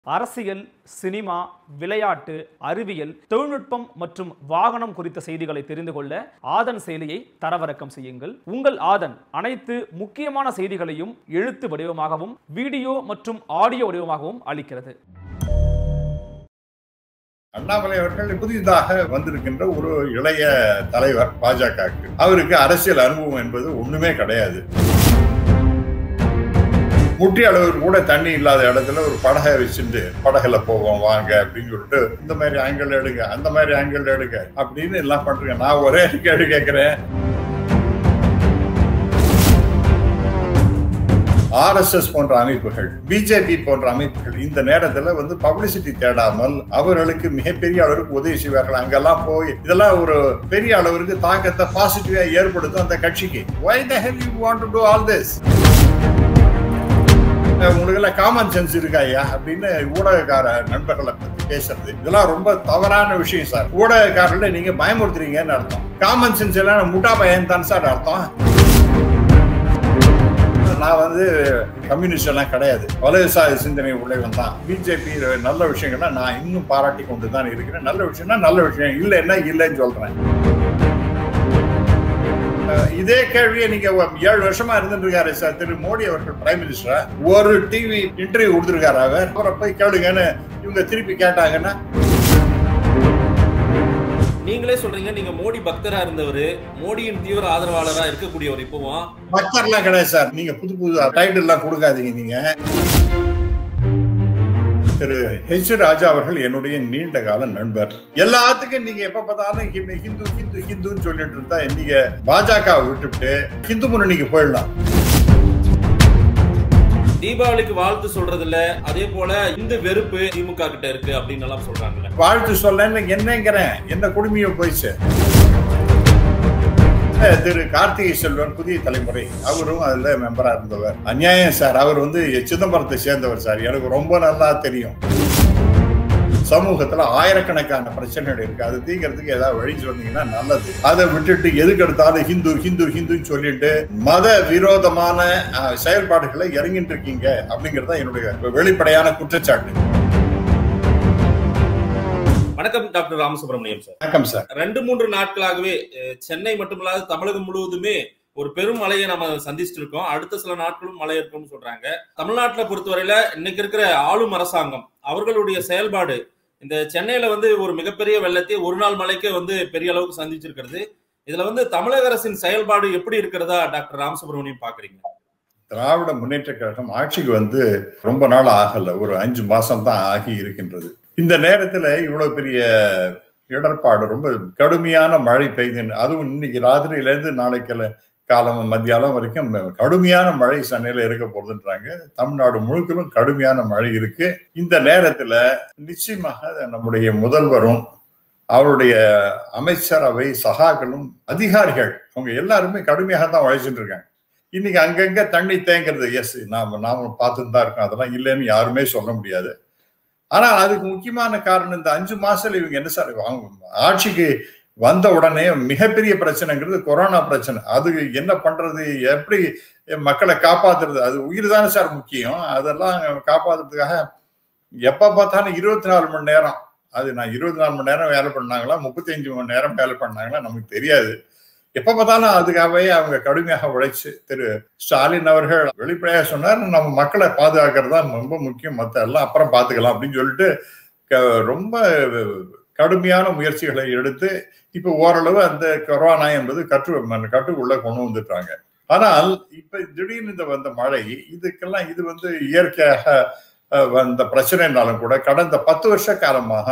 அரசியல் சினிமா விளையாட்டு அறிவியல் தொழில்நுட்பம் மற்றும் வாகனம் குறித்த செய்திகளை தெரிந்து கொள்ள ஆதன் செயலியை தரவிறக்கம் செய்யுங்கள் உங்கள் ஆதன் அனைத்து முக்கியமான செய்திகளையும் எழுத்து வடிவமாகவும் வீடியோ மற்றும் ஆடியோ வடிவமாகவும் அளிக்கிறது அண்ணாமலை அவர்கள் புதிதாக வந்திருக்கின்ற ஒரு இளைய தலைவர் பாஜகவுக்கு அவருக்கு அரசியல் அனுபவம் என்பது ஒண்ணுமே கிடையாது முட்டி அளவுக்கு கூட தண்ணி இல்லாத இடத்துல ஒரு படகை வச்சுட்டு படகுல போவோம் வாங்க அப்படின்னு சொல்லிட்டு இந்த மாதிரி ஆங்கிள் எடுங்க அந்த மாதிரி ஆங்கிள் எடுங்க அப்படின்னு எல்லாம் பண்றீங்க நான் ஒரே கேள்வி கேட்கிறேன் ஆர்எஸ்எஸ் போன்ற அமைப்புகள் பிஜேபி போன்ற அமைப்புகள் இந்த நேரத்துல வந்து பப்ளிசிட்டி தேடாமல் அவர்களுக்கு மிகப்பெரிய அளவுக்கு உதவி செய்வார்கள் அங்கெல்லாம் போய் இதெல்லாம் ஒரு பெரிய அளவிற்கு தாக்கத்தை பாசிட்டிவா ஏற்படுத்தும் அந்த கட்சிக்கு why the hell you want to do all this உங்களுக்கு எல்லாம் காமன் சென்ஸ் இருக்கா ஐயா அப்படின்னு ஊடகக்கார நண்பர்களை பத்தி பேசுறது இதெல்லாம் ரொம்ப தவறான விஷயம் சார் ஊடகக்காரர்களை நீங்க பயமுறுத்துறீங்கன்னு அர்த்தம் காமன் சென்ஸ் எல்லாம் முட்டா பையன் தான் சார் அர்த்தம் நான் வந்து கம்யூனிஸ்ட் எல்லாம் கிடையாது வலதுசாரி சிந்தனை உடையவன் தான் பிஜேபி நல்ல விஷயங்கள்லாம் நான் இன்னும் பாராட்டி கொண்டு தான் இருக்கிறேன் நல்ல விஷயம்னா நல்ல விஷயம் இல்லைன்னா இல்லைன்னு சொல்றேன் இதே கேள்வியை நீங்க ஏழு வருஷமா இருந்துட்டு இருக்காரு சார் திரு மோடி அவர்கள் பிரைம் மினிஸ்டர் ஒரு டிவி இன்டர்வியூ கொடுத்துருக்காரு அவர் அவரை போய் கேளுங்கன்னு இவங்க திருப்பி கேட்டாங்கன்னா நீங்களே சொல்றீங்க நீங்க மோடி பக்தரா இருந்தவர் மோடியின் தீவிர ஆதரவாளரா இருக்கக்கூடியவர் இப்பவும் பக்தர்லாம் கிடையாது சார் நீங்க புது புது டைட்டில் எல்லாம் கொடுக்காதீங்க நீங்க திரு ஹெச் ராஜா அவர்கள் என்னுடைய நீண்ட கால நண்பர் எல்லாத்துக்கும் நீங்க எப்ப பார்த்தாலும் ஹிந்து ஹிந்து ஹிந்து ஹிந்துன்னு சொல்லிட்டு இருந்தா நீங்க பாஜக விட்டுவிட்டு ஹிந்து முன்னணிக்கு போயிடலாம் தீபாவளிக்கு வாழ்த்து சொல்றது இல்ல அதே போல இந்த வெறுப்பு திமுக கிட்ட இருக்கு அப்படின்னு எல்லாம் சொல்றாங்கல்ல வாழ்த்து சொல்லன்னு என்னங்கிறேன் என்ன குடுமையோ போயிடுச்சு திரு கார்த்திகை செல்வன் புதிய தலைமுறை அவரும் அதுல மெம்பரா இருந்தவர் அநியாயம் சார் அவர் வந்து சிதம்பரத்தை சேர்ந்தவர் சார் எனக்கு ரொம்ப நல்லா தெரியும் சமூகத்துல ஆயிரக்கணக்கான பிரச்சனைகள் இருக்கு அது தீர்க்கறதுக்கு ஏதாவது வழி சொன்னீங்கன்னா நல்லது அதை விட்டுட்டு எதுக்கு எடுத்தாலும் ஹிந்து ஹிந்து ஹிந்துன்னு சொல்லிட்டு மத விரோதமான செயல்பாடுகளை இறங்கிட்டு இருக்கீங்க அப்படிங்கறத என்னுடைய வெளிப்படையான குற்றச்சாட்டு வணக்கம் டாக்டர் ராமசுப்ரமணியம் சார் வணக்கம் சார் ரெண்டு மூன்று நாட்களாகவே சென்னை மட்டுமல்லாது தமிழகம் முழுவதுமே ஒரு பெரும் மழையை நம்ம சந்திச்சுட்டு இருக்கோம் அடுத்த சில நாட்களும் மழை இருக்கும்னு சொல்றாங்க தமிழ்நாட்டில் பொறுத்தவரையில இன்னைக்கு இருக்கிற ஆளும் அரசாங்கம் அவர்களுடைய செயல்பாடு இந்த சென்னையில வந்து ஒரு மிகப்பெரிய வெள்ளத்தை ஒரு நாள் மழைக்கே வந்து பெரிய அளவுக்கு சந்திச்சிருக்கிறது இதுல வந்து தமிழக அரசின் செயல்பாடு எப்படி இருக்கிறதா டாக்டர் ராமசுப்ரமணியம் பாக்குறீங்க திராவிட முன்னேற்ற கழகம் ஆட்சிக்கு வந்து ரொம்ப நாள் ஆகல ஒரு அஞ்சு மாசம் தான் ஆகி இருக்கின்றது இந்த நேரத்துல இவ்வளவு பெரிய இடர்பாடு ரொம்ப கடுமையான மழை பெய்து அதுவும் இன்னைக்கு ராத்திரியில இருந்து நாளைக்கு காலம் மத்தியாலம் வரைக்கும் கடுமையான மழை சென்னையில இருக்க போகுதுன்றாங்க தமிழ்நாடு முழுக்கலும் கடுமையான மழை இருக்கு இந்த நேரத்துல நிச்சயமாக நம்முடைய முதல்வரும் அவருடைய அமைச்சரவை சகாக்களும் அதிகாரிகள் அவங்க எல்லாருமே கடுமையாக தான் உழைச்சிட்டு இருக்காங்க இன்னைக்கு அங்கங்க தண்ணி தேங்கிறது எஸ் நாம நாம பார்த்துட்டு தான் இருக்கோம் அதெல்லாம் இல்லைன்னு யாருமே சொல்ல முடியாது ஆனா அதுக்கு முக்கியமான காரணம் இந்த அஞ்சு மாசத்துல இவங்க என்ன சார் ஆட்சிக்கு வந்த உடனே மிகப்பெரிய பிரச்சனைங்கிறது கொரோனா பிரச்சனை அது என்ன பண்றது எப்படி மக்களை காப்பாத்துறது அது உயிர் தானே சார் முக்கியம் அதெல்லாம் காப்பாத்துறதுக்காக எப்ப பார்த்தாலும் இருபத்தி நாலு மணி நேரம் அது நான் இருபத்தி நாலு மணி நேரம் வேலை பண்ணாங்களா முப்பத்தி அஞ்சு மணி நேரம் வேலை பண்ணாங்களா நமக்கு தெரியாது எப்ப பார்த்தாலும் அதுக்காகவே அவங்க கடுமையாக உழைச்சு திரு ஸ்டாலின் அவர்கள் வெளிப்படையாக சொன்னார் நம்ம மக்களை பாதுகாக்கிறது தான் ரொம்ப முக்கியம் மற்ற எல்லாம் அப்புறம் பார்த்துக்கலாம் அப்படின்னு சொல்லிட்டு ரொம்ப கடுமையான முயற்சிகளை எடுத்து இப்ப ஓரளவு அந்த கொரோனா என்பது கற்று கட்டுக்குள்ள கொண்டு வந்துட்டாங்க ஆனால் இப்ப திடீர்னு இந்த வந்த மழை இதுக்கெல்லாம் இது வந்து இயற்கையாக வந்த பிரச்சனைனாலும் கூட கடந்த பத்து வருஷ காலமாக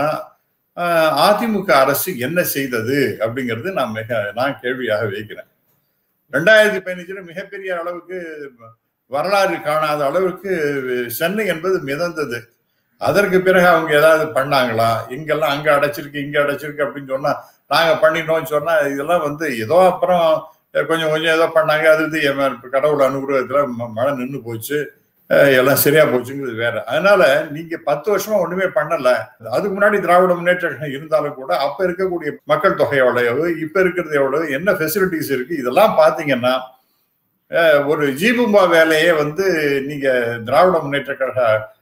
அதிமுக அரசு என்ன செய்தது அப்படிங்கிறது நான் மிக நான் கேள்வியாக வைக்கிறேன் ரெண்டாயிரத்தி பதினஞ்சுல மிகப்பெரிய அளவுக்கு வரலாறு காணாத அளவுக்கு சென்னை என்பது மிதந்தது அதற்கு பிறகு அவங்க ஏதாவது பண்ணாங்களா இங்கெல்லாம் அங்க அடைச்சிருக்கு இங்க அடைச்சிருக்கு அப்படின்னு சொன்னா நாங்க பண்ணிட்டோம்னு சொன்னா இதெல்லாம் வந்து ஏதோ அப்புறம் கொஞ்சம் கொஞ்சம் ஏதோ பண்ணாங்க அது கடவுள் அனுகிரகத்துல மழை நின்று போச்சு எல்லாம் சரியா போச்சுங்கிறது வேற அதனால நீங்க பத்து வருஷமா ஒண்ணுமே பண்ணல அதுக்கு முன்னாடி திராவிட முன்னேற்ற கழகம் இருந்தாலும் கூட அப்ப இருக்கக்கூடிய மக்கள் தொகை எவ்வளவு இப்ப இருக்கிறது எவ்வளவு என்ன ஃபெசிலிட்டிஸ் இருக்கு இதெல்லாம் பாத்தீங்கன்னா ஒரு ஜீபும்பா வேலையே வந்து நீங்க திராவிட முன்னேற்ற கழக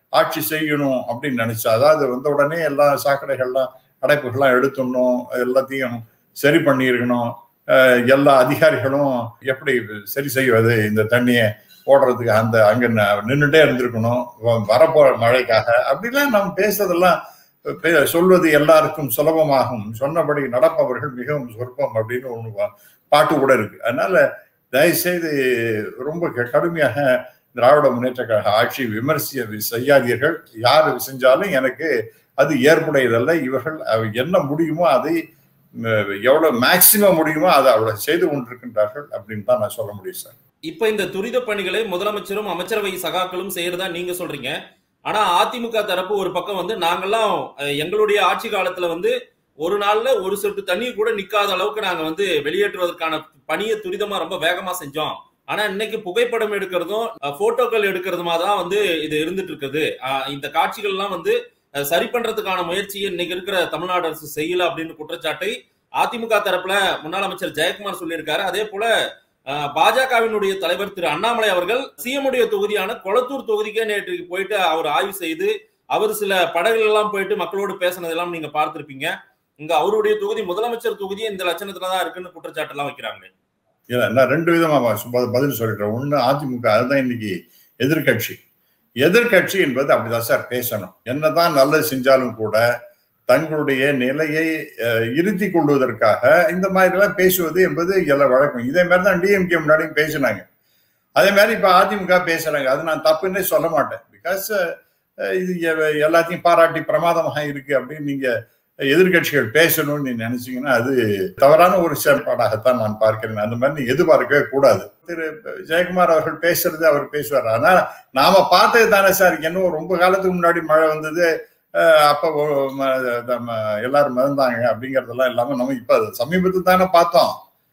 ஆட்சி செய்யணும் அப்படின்னு நினைச்சா அதாவது வந்த உடனே எல்லா சாக்கடைகள்லாம் அடைப்புகள்லாம் எடுத்துடணும் எல்லாத்தையும் சரி பண்ணியிருக்கணும் அஹ் எல்லா அதிகாரிகளும் எப்படி சரி செய்வது இந்த தண்ணியை ஓடுறதுக்கு அந்த அங்க ந- நின்னுட்டே இருந்திருக்கணும் வ- வரப்போற மழைக்காக அப்படிலாம் நம்ம பேசுறதெல்லாம் பே- சொல்வது எல்லாருக்கும் சுலபமாகும் சொன்னபடி நடப்பவர்கள் மிகவும் சொற்பம் அப்படின்னு ஒண்ணு பா- பாட்டு கூட இருக்கு அதனால தயவுசெய்து ரொம்ப க- கடுமையாக திராவிட முன்னேற்ற கழக ஆட்சி விமர்சிய செய்யாதீர்கள் யார் செஞ்சாலும் எனக்கு அது ஏற்புடையதல்ல இவர்கள் அஹ், என்ன முடியுமோ அதை ம், எவ்வளவு மேக்சிமம் முடியுமோ அதை அவ்வளவு செய்து கொண்டிருக்கின்றார்கள் அப்படின்னு தான் நான் சொல்ல முடியும் சார் இப்ப இந்த துரித பணிகளை முதலமைச்சரும் அமைச்சரவை சகாக்களும் செய்யறதா நீங்க சொல்றீங்க ஆனா அதிமுக தரப்பு ஒரு பக்கம் வந்து நாங்கெல்லாம் அஹ், எங்களுடைய ஆட்சி காலத்துல வந்து ஒரு நாள்ல ஒரு சொட்டு தண்ணி கூட நிக்காத அளவுக்கு நாங்க வந்து வெளியேற்றுவதற்கான பணியை துரிதமா ரொம்ப வேகமா செஞ்சோம் ஆனா இன்னைக்கு புகைப்படம் எடுக்கிறதும் அஹ், போட்டோக்கள் எடுக்கிறதுமா தான் வந்து இது இருந்துட்டு இருக்குது அஹ், இந்த காட்சிகள் எல்லாம் வந்து அஹ், சரி பண்றதுக்கான முயற்சியை இன்னைக்கு இருக்கிற தமிழ்நாடு அரசு செய்யல அப்படின்னு குற்றச்சாட்டை அதிமுக தரப்புல முன்னாள் அமைச்சர் ஜெயக்குமார் சொல்லியிருக்காரு அதே போல அஹ், பாஜகவினுடைய தலைவர் திரு அண்ணாமலை அவர்கள் சிஎம் உடைய தொகுதியான கொளத்தூர் தொகுதிக்கே நேற்று போயிட்டு அவர் ஆய்வு செய்து அவர் சில படகுகள் எல்லாம் போயிட்டு மக்களோடு பேசினதெல்லாம் நீங்க பார்த்திருப்பீங்க இங்க அவருடைய தொகுதி முதலமைச்சர் தொகுதி இந்த லட்சணத்துல தான் இருக்குன்னு குற்றச்சாட்டு எல்லாம் வைக்கிறாங்க இல்ல நான் ரெண்டு விதமா ப- ப- பதில் சொல்லிட்டேன் ஒண்ணு அதிமுக அதுதான் இன்னைக்கு எதிர்க்கட்சி எதிர்க்கட்சி என்பது அப்படிதான் சார் பேசணும் என்னதான் நல்லது செஞ்சாலும் கூட தங்களுடைய நிலையை அஹ், இருத்தி கொள்வதற்காக இந்த மாதிரி எல்லாம் பேசுவது என்பது எல்லாம் வழக்கம் இதே மாதிரி தான் டிஎம்கே முன்னாடியும் பேசினாங்க அதே மாதிரி இப்ப அதிமுக பேசுறாங்க அது நான் தப்புன்னே சொல்ல மாட்டேன் பிகாஸ் இது எ- எல்லாத்தையும் பாராட்டி பிரமாதமாக இருக்கு அப்படின்னு நீங்க எதிர்க்கட்சிகள் பேசணும்னு நீங்க நினைச்சீங்கன்னா அது தவறான ஒரு செயல்பாடாகத்தான் நான் பார்க்கிறேன் அந்த மாதிரி நீங்க எதிர்பார்க்கவே கூடாது திரு ஜெயக்குமார் அவர்கள் பேசுறது அவர் பேசுவார் ஆனா நாம பார்த்தது தானே சார் இன்னும் ரொம்ப காலத்துக்கு முன்னாடி மழை வந்தது அஹ் அப்ப ஒ- ம- நம்ம எல்லாரும் மறந்தாங்க அப்படிங்கறதெல்லாம் இல்லாம நம்ம இப்ப சமீபத்தில் தானே பார்த்தோம்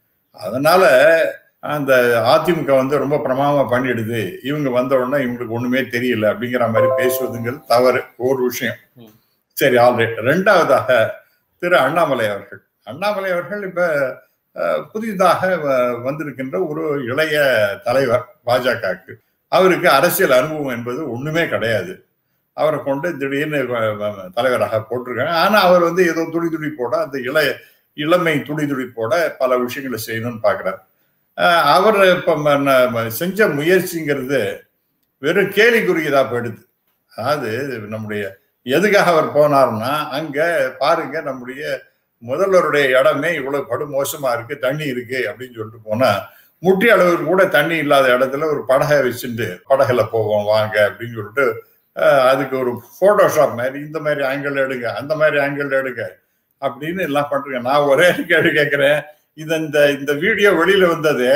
அதனால அந்த அதிமுக வந்து ரொம்ப பிரமாதமா பண்ணிடுது இவங்க வந்த உடனே இவங்களுக்கு ஒண்ணுமே தெரியல அப்படிங்கிற மாதிரி பேசுவதுங்கிறது தவறு ஒரு விஷயம் ம். சரி ஆல்ரெடி ரெண்டாவதாக திரு அண்ணாமலை அவர்கள் அண்ணாமலை அவர்கள் இப்ப அஹ், புதிதாக வ- வந்திருக்கின்ற ஒரு இளைய தலைவர் பாஜகவுக்கு அவருக்கு அரசியல் அனுபவம் என்பது ஒண்ணுமே கிடையாது அவரை கொண்டு திடீர்னு வ- வ- தலைவராக போட்டிருக்காங்க ஆனா அவர் வந்து ஏதோ துடி துடிப்போட அந்த இளைய இளமை துடி துடிப்போட பல விஷயங்களை செய்யணும்னு பாக்குறாரு அஹ் அவர் இப்ப ம- ந- செஞ்ச முயற்சிங்கிறது வெறும் கேலிக்குரியதா போயிடுது அதாவது நம்முடைய எதுக்காக அவர் போனார்னா அங்க பாருங்க நம்முடைய முதல்வருடைய இடமே இவ்வளவு படு மோசமா இருக்கு தண்ணி இருக்கு அப்படின்னு சொல்லிட்டு போனா முட்டி அளவுக்கு கூட தண்ணி இல்லாத இடத்துல ஒரு படகை வச்சுட்டு படகுல போவோம் வாங்க அப்படின்னு சொல்லிட்டு அஹ், அதுக்கு ஒரு போட்டோஷாப் மாதிரி இந்த மாதிரி ஆங்கிள் எடுங்க அந்த மாதிரி ஆங்கிள் எடுங்க அப்படின்னு எல்லாம் பண்றீங்க நான் ஒரே கேள்வி கேட்கிறேன் இது இந்த இந்த வீடியோ வெளியில வந்தது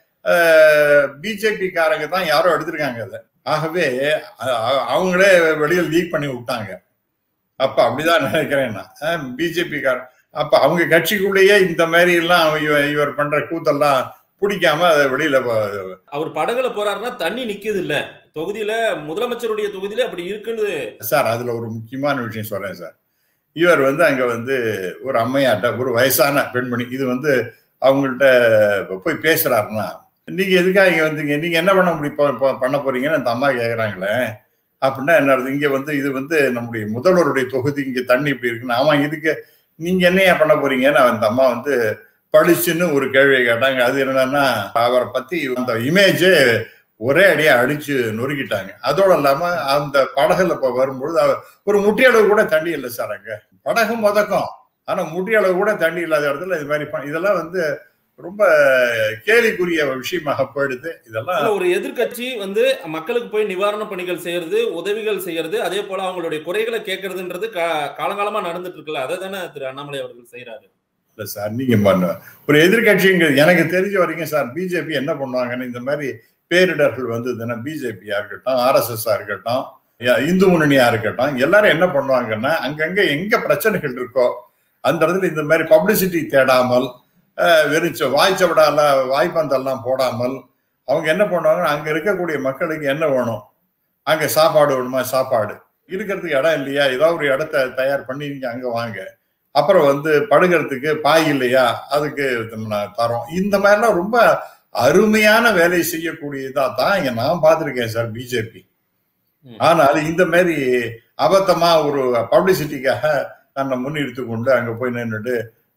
பிஜேபி காரங்க தான் யாரோ எடுத்திருக்காங்க அதை ஆகவே அ- அ- அவங்களே வெளியில லீக் பண்ணி விட்டாங்க அப்ப அப்படிதான் நினைக்கிறேன் நான் பிஜேபி காரன் அப்ப அவங்க கட்சிக்குள்ளேயே இந்த மாதிரி எல்லாம் இவ- இவர் பண்ற கூத்தெல்லாம் பிடிக்காம அதை வெளியில வ- அவர் படகுல போறாருன்னா தண்ணி நிக்குது இல்ல தொகுதியில முதலமைச்சருடைய தொகுதியில அப்படி இருக்குன்னு சார் அதுல ஒரு முக்கியமான விஷயம் சொல்றேன் சார் இவர் வந்து அங்க வந்து ஒரு அம்மையாட்ட ஒரு வயசான பெண்மணி இது வந்து அவங்கள்ட்ட போய் பேசுறாருன்னா நீங்க எதுக்காக இங்க வந்தீங்க நீங்க என்ன பண்ண முடியும் போ- போ- பண்ண போறீங்கன்னு அந்த அம்மா கேக்குறாங்களே அப்படின்னா என்ன அர்த்தம்? இங்க வந்து இது வந்து நம்முடைய முதல்வருடைய தொகுதி இங்க தண்ணி இப்படி இருக்குன்னு ஆமா இதுக்கு நீங்க என்னையா பண்ண போறீங்கன்னு அந்த அம்மா வந்து பளிச்சுன்னு ஒரு கேள்வியை கேட்டாங்க அது என்னன்னா அவரை பத்தி அந்த இமேஜே ஒரே அடியா அடிச்சு நொறுக்கிட்டாங்க அதோட இல்லாம அந்த படகுல இப்ப வரும்பொழுது அவ- ஒரு முட்டி அளவு கூட தண்ணி இல்லை சார் அங்க படகு முதக்கம் ஆனா முட்டி அளவு கூட தண்ணி இல்லாத இடத்துல இது மாதிரி ப- இதெல்லாம் வந்து ரொம்ப கேலிக்குரிய விஷயமாக போயிடுது இதெல்லாம் இல்ல, ஒரு எதிர்க்கட்சி வந்து மக்களுக்கு போய் நிவாரண பணிகள் செய்யறது உதவிகள் செய்யறது அதே போல அவங்களுடைய குறைகளை கேட்கறதுன்றது கா- காலங்காலமா நடந்துட்டு இருக்குல்ல அதை தானே திரு அண்ணாமலை அவர்கள் செய்யறாரு இல்ல சார் நீங்க பண்ண ஒரு எதிர்கட்சிங்கிறது எனக்கு தெரிஞ்ச வரைக்கும் சார் பிஜேபி என்ன பண்ணுவாங்கன்னு இந்த மாதிரி பேரிடர்கள் வந்ததுன்னா பிஜேபியா இருக்கட்டும் ஆர்எஸ்எஸ்ஆ இருக்கட்டும் யா- இந்து முன்னணியா இருக்கட்டும் எல்லாரும் என்ன பண்ணுவாங்கன்னா அங்கங்க எங்க பிரச்சனைகள் இருக்கோ அந்த இடத்துல இந்த மாதிரி பப்ளிசிட்டி தேடாமல் அஹ், வெறும் ச- வாய்ச்சவடால வாய்ப்பந்தெல்லாம் போடாமல் அவங்க என்ன பண்ணுவாங்கன்னா அங்க இருக்கக்கூடிய மக்களுக்கு என்ன வேணும் அங்க சாப்பாடு வேணுமா சாப்பாடு இருக்கிறதுக்கு இடம் இல்லையா ஏதாவது ஒரு இடத்த தயார் பண்ணி நீங்க அங்க வாங்க அப்புறம் வந்து படுகிறதுக்கு பாய் இல்லையா அதுக்கு நான் தரோம் இந்த மாதிரிலாம் ரொம்ப அருமையான வேலை செய்யக்கூடியதா தான் இங்க நான் பார்த்திருக்கேன் சார் பிஜேபி ம். ஆனால் இந்த மாதிரி அபத்தமா ஒரு பப்ளிசிட்டிக்காக தன்னை முன்னிறுத்து கொண்டு அங்க போய் நின்றுட்டு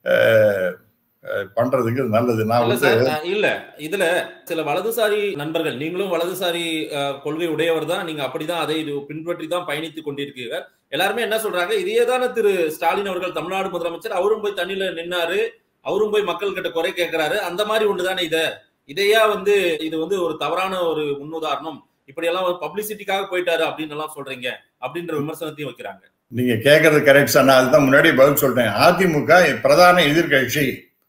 பண்றதுக்கு நல்லது நான் இல்ல வந்து சார் அஹ் இல்ல இதுல சில வலதுசாரி நண்பர்கள் நீங்களும் வலதுசாரி அஹ், கொள்கை உடையவர் தான் நீங்க அப்படிதான் அதை இது பின்பற்றி தான் பயணித்துக் கொண்டிருக்கீர்கள் எல்லாருமே என்ன சொல்றாங்க இதே தானே திரு ஸ்டாலின் அவர்கள் தமிழ்நாடு முதலமைச்சர் அவரும் போய் தண்ணியில நின்னாரு அவரும் போய் மக்கள் கிட்ட குறை கேட்கிறாரு அந்த மாதிரி ஒண்ணுதானே இத இதையா வந்து இது வந்து ஒரு தவறான ஒரு முன்னுதாரணம் இப்படி எல்லாம் பப்ளிசிட்டிக்காக போயிட்டாரு அப்படின்னு எல்லாம் சொல்றீங்க அப்படின்ற விமர்சனத்தையும் வைக்கிறாங்க நீங்க கேட்கறது கரெக்ட் சார் நான் அதுதான் முன்னாடி பதில் சொல்றேன் அதிமுக பிரதான எதிர்கட்சி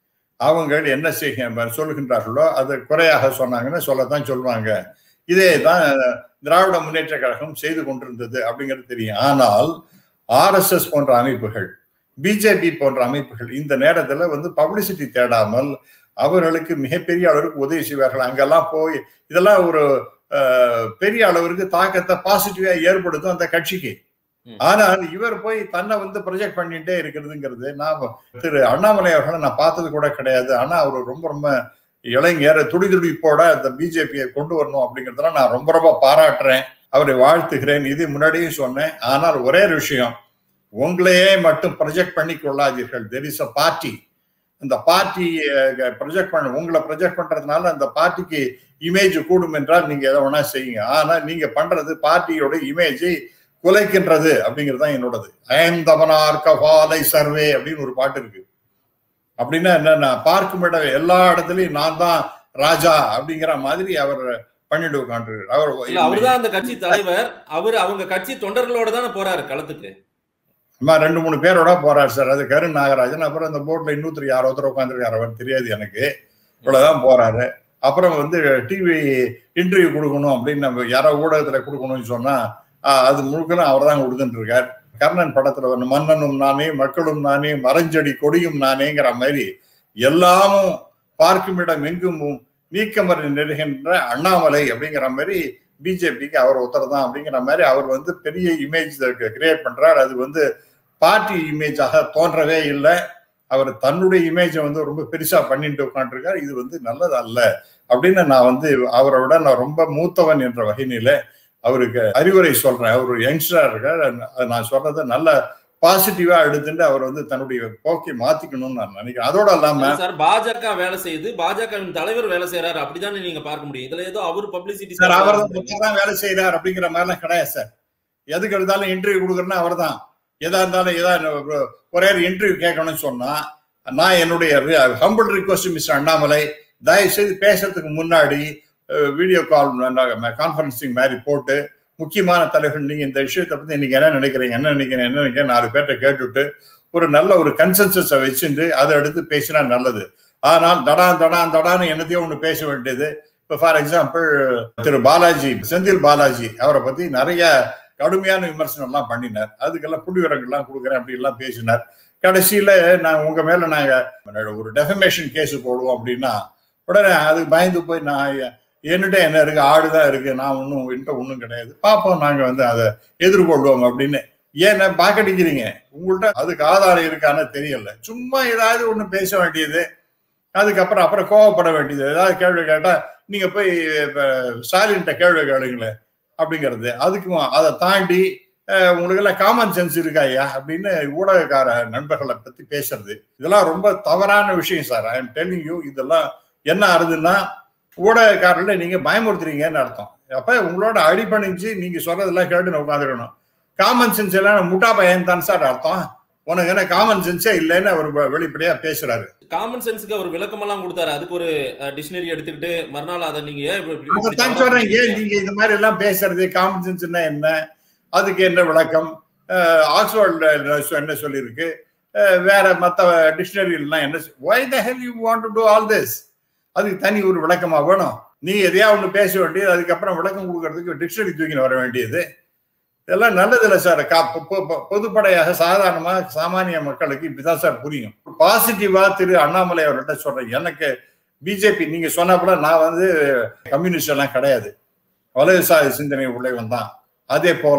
அவங்க என்ன செய்ய சொல்லுகின்றார்களோ அது குறையாக சொன்னாங்கன்னு சொல்லத்தான் சொல்லுவாங்க இதே தான் திராவிட முன்னேற்ற கழகம் செய்து கொண்டிருந்தது அப்படிங்கிறது தெரியும் ஆனால் ஆர்எஸ்எஸ் போன்ற அமைப்புகள் பிஜேபி போன்ற அமைப்புகள் இந்த நேரத்துல வந்து பப்ளிசிட்டி தேடாமல் அவர்களுக்கு மிகப்பெரிய அளவுக்கு உதவி செய்வார்கள் அங்கெல்லாம் போய் இதெல்லாம் ஒரு அஹ், பெரிய அளவிற்கு தாக்கத்தை பாசிட்டிவா ஏற்படுத்தும் அந்த கட்சிக்கு ம். ஆனால் இவர் போய் தன்னை வந்து ப்ரொஜெக்ட் பண்ணிட்டே இருக்கிறதுங்கிறது நான் திரு அண்ணாமலை அவர்களை நான் பார்த்தது கூட கிடையாது ஆனா அவர் ரொம்ப ரொம்ப இளைஞர் துடி துடிப்போட அந்த பிஜேபியை கொண்டு வரணும் அப்படிங்கறதெல்லாம் நான் ரொம்ப ரொம்ப பாராட்டுறேன் அவரை வாழ்த்துகிறேன் இது முன்னாடியும் சொன்னேன் ஆனால் ஒரே ஒரு விஷயம் உங்களையே மட்டும் ப்ரொஜெக்ட் பண்ணி கொள்ளாதீர்கள் தெர் இஸ் அ பார்ட்டி அந்த பார்ட்டி ப்ரொஜெக்ட் பண்ண உங்களை ப்ரொஜெக்ட் பண்றதுனால அந்த பார்ட்டிக்கு இமேஜ் கூடும் என்றால் நீங்க எதை வேணா செய்யுங்க ஆனா நீங்க பண்றது பார்ட்டியோட இமேஜை குலைக்கின்றது அப்படிங்கிறது தான் என்னோடது அயந்தவனார் கபாலை சர்வே அப்படின்னு ஒரு பாட்டு இருக்கு அப்படின்னா என்னன்னா பார்க்கும் இடம் எல்லா இடத்துலயும் நான் தான் ராஜா அப்படிங்கிற மாதிரி அவர் பண்ணிட்டு உட்காந்து அவர் இல்ல அவர்தான் அந்த கட்சி தலைவர் அவர் அவங்க கட்சி தொண்டர்களோட தானே போறாரு களத்துக்கு அம்மா ரெண்டு மூணு பேரோட போறாரு சார் அது கருண் நாகராஜன் அப்புறம் அந்த போட்ல இன்னொருத்தர் யாரோ ஒருத்தர் உட்காந்துருக்காரு அவர் தெரியாது எனக்கு இவ்வளவுதான் போறாரு அப்புறம் வந்து டிவி இன்டர்வியூ கொடுக்கணும் அப்படின்னு நம்ம யாரோ ஊடகத்துல கொடுக்கணும்னு சொன்னா ஆஹ், அது முழுக்கணும் அவர் தான் கொடுத்துட்டு இருக்கார் கர்ணன் படத்துல வந்து மன்னனும் நானே மக்களும் நானே மரஞ்செடி கொடியும் நானேங்கிற மாதிரி எல்லாமும் பார்க்கும் இடம் எங்கும் நீக்கமறி நெருகின்ற அண்ணாமலை அப்படிங்கிற மாதிரி பிஜேபிக்கு அவர் ஒருத்தர் தான் அப்படிங்கிற மாதிரி அவர் வந்து பெரிய இமேஜ் கிரியேட் பண்றார் அது வந்து பார்ட்டி இமேஜாக தோன்றவே இல்லை அவர் தன்னுடைய இமேஜை வந்து ரொம்ப பெருசா பண்ணிட்டு உட்காந்துருக்காரு இது வந்து நல்லது அல்ல அப்படின்னு நான் வந்து அவரோட நான் ரொம்ப மூத்தவன் என்ற வகையில அவருக்கு அறிவுரை சொல்றேன் அவர் ஒரு யங்ஸ்டரா இருக்கார் அது நான் சொல்றதை நல்ல பாசிட்டிவா எடுத்துட்டு அவர் வந்து தன்னுடைய போக்கை மாத்திக்கணும்னு நான் நினைக்கிறேன் அதோட இல்லாம சார் பாஜக வேலை செய்யுது பாஜகவின் தலைவர் வேலை செய்யறாரு அப்படிதானே நீங்க பார்க்க முடியும் இதுல ஏதோ அவர் பப்ளிசிட்டி சார் அவர் தான் வேலை செய்யறார் அப்படிங்கிற மாதிரிலாம் கிடையாது சார் எதுக்கு எடுத்தாலும் இன்டர்வியூ கொடுக்குறேன்னா அவர் தான் எதா இருந்தாலும் எதா ஒரே ஒரு இன்டர்வியூ கேட்கணும்னு சொன்னா நான் என்னுடைய ஹம்பிள் ரிக்வஸ்ட் மிஸ்டர் அண்ணாமலை தயவு செய்து பேசுறதுக்கு முன்னாடி வீடியோ கால் கான்ஃபரன்சிங் மாதிரி போட்டு முக்கியமான தலைவர்கள் நீங்க இந்த விஷயத்தை பத்தி நீங்க என்ன நினைக்கிறீங்க என்ன நினைக்கிறீங்க என்ன நினைக்கிறேன் நாலு பேர்ட்ட கேட்டுட்டு ஒரு நல்ல ஒரு கன்சென்சஸை வச்சுட்டு அதை எடுத்து பேசினா நல்லது ஆனால் தடான் தடான் தடான்னு என்னத்தையோ ஒன்று பேச வேண்டியது இப்போ ஃபார் எக்ஸாம்பிள் திரு பாலாஜி செந்தில் பாலாஜி அவரை பத்தி நிறைய கடுமையான விமர்சனம் எல்லாம் பண்ணினார் அதுக்கெல்லாம் புள்ளி விவரங்கள்லாம் கொடுக்குறேன் அப்படி எல்லாம் பேசினார் கடைசியில நான் உங்க மேல நாங்க ஒரு டெஃபமேஷன் கேஸ் போடுவோம் அப்படின்னா உடனே அதுக்கு பயந்து போய் நான் என்கிட்ட என்ன இருக்கு ஆடுதான் இருக்கு நான் ஒன்றும் என்கிட்ட ஒன்றும் கிடையாது பார்ப்போம் நாங்க வந்து அதை எதிர்கொள்வோம் அப்படின்னு ஏன் பாக்கடிக்கிறீங்க உங்கள்கிட்ட அதுக்கு ஆதாரம் இருக்கான்னு தெரியல சும்மா ஏதாவது ஒண்ணு பேச வேண்டியது அதுக்கப்புறம் அப்புறம் கோவப்பட வேண்டியது ஏதாவது கேள்வி கேட்டா நீங்க போய் ஸ்டாலின்கிட்ட கேள்வி கேளுங்களேன் அப்படிங்கிறது அதுக்கும் அதை தாண்டி உங்களுக்கு எல்லாம் காமன் சென்ஸ் இருக்கா ஐயா அப்படின்னு ஊடகக்கார நண்பர்களை பத்தி பேசுறது இதெல்லாம் ரொம்ப தவறான விஷயம் sir I am telling you இதெல்லாம் என்ன ஆறுதுன்னா ஊடகக்காரர்களை நீங்க பயமுறுத்துறீங்கன்னு அர்த்தம் அப்ப உங்களோட அடிபணிஞ்சு நீங்க சொல்றதெல்லாம் கேட்டு உட்காந்துக்கணும் காமன் சென்ஸ் எல்லாம் முட்டா பையன் தான் சார் அர்த்தம் உனக்கு என்ன காமன் சென்ஸே இல்லைன்னு அவர் வெளிப்படையா பேசுறாரு காமன் சென்ஸ்க்கு அவர் விளக்கம் எல்லாம் கொடுத்தாரு அதுக்கு ஒரு டிக்ஷனரி எடுத்துக்கிட்டு மறுநாள் அதை நீங்க அதைத்தான் சொல்றேன் ஏன் நீங்க இந்த மாதிரி எல்லாம் பேசுறது காமன் சென்ஸ்னா என்ன அதுக்கு என்ன விளக்கம் ஆக்ஸ்போர்ட்ல என்ன சொல்லியிருக்கு வேற மற்ற டிக்ஷனரிலாம் என்ன why the hell you want to do all this அதுக்கு தனி ஒரு விளக்கமா வேணும் நீ எதையா ஒன்று பேச வேண்டியது அதுக்கப்புறம் விளக்கம் கொடுக்கறதுக்கு டிக்ஷனரி தூக்கின்னு வர வேண்டியது இதெல்லாம் நல்லது இல்லை சார் பொதுப்படையாக சாதாரணமாக சாமானிய மக்களுக்கு இப்படிதான் சார் புரியும் பாசிட்டிவா திரு அண்ணாமலை அவர்கிட்ட சொல்றேன் எனக்கு பிஜேபி நீங்க சொன்னப்பல நான் வந்து கம்யூனிஸ்ட் எல்லாம் கிடையாது வலதுசாரி சிந்தனை உள்ளவன் தான் அதே போல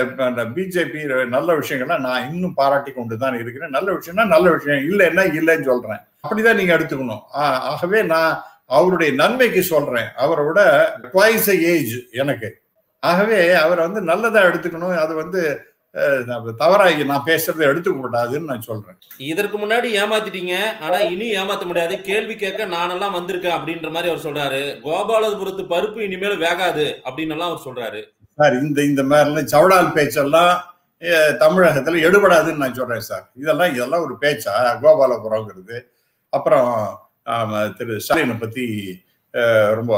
பிஜேபி நல்ல விஷயங்கள்லாம் நான் இன்னும் பாராட்டி கொண்டு தான் இருக்கிறேன் நல்ல விஷயம்னா நல்ல விஷயம் இல்லைன்னா இல்லைன்னு சொல்றேன் அப்படிதான் நீங்க எடுத்துக்கணும் ஆகவே நான் அவருடைய நன்மைக்கு சொல்றேன் அவரோட ட்வைஸ் ஏஜ் எனக்கு ஆகவே அவர் வந்து நல்லதா எடுத்துக்கணும் அது வந்து அஹ், நான் தவறாகி நான் பேசுறதை எடுத்துக்க கூடாதுன்னு நான் சொல்றேன் இதற்கு முன்னாடி ஏமாத்திட்டீங்க ஆனா இனி ஏமாத்த முடியாது கேள்வி கேட்க நானெல்லாம் வந்திருக்கேன் அப்படின்ற மாதிரி அவர் சொல்றாரு கோபாலபுரத்து பருப்பு இனிமேல் வேகாது அப்படின்னு எல்லாம் அவர் சொல்றாரு சார் இந்த இந்த மாதிரிலாம் சவடால் பேச்செல்லாம் அஹ், தமிழகத்துல எடுபடாதுன்னு நான் சொல்றேன் சார் இதெல்லாம் இதெல்லாம் ஒரு பேச்சா கோபாலபுரங்கிறது அப்புறம் ஆமா, திரு ஸ்டாலினை பத்தி அஹ், ரொம்ப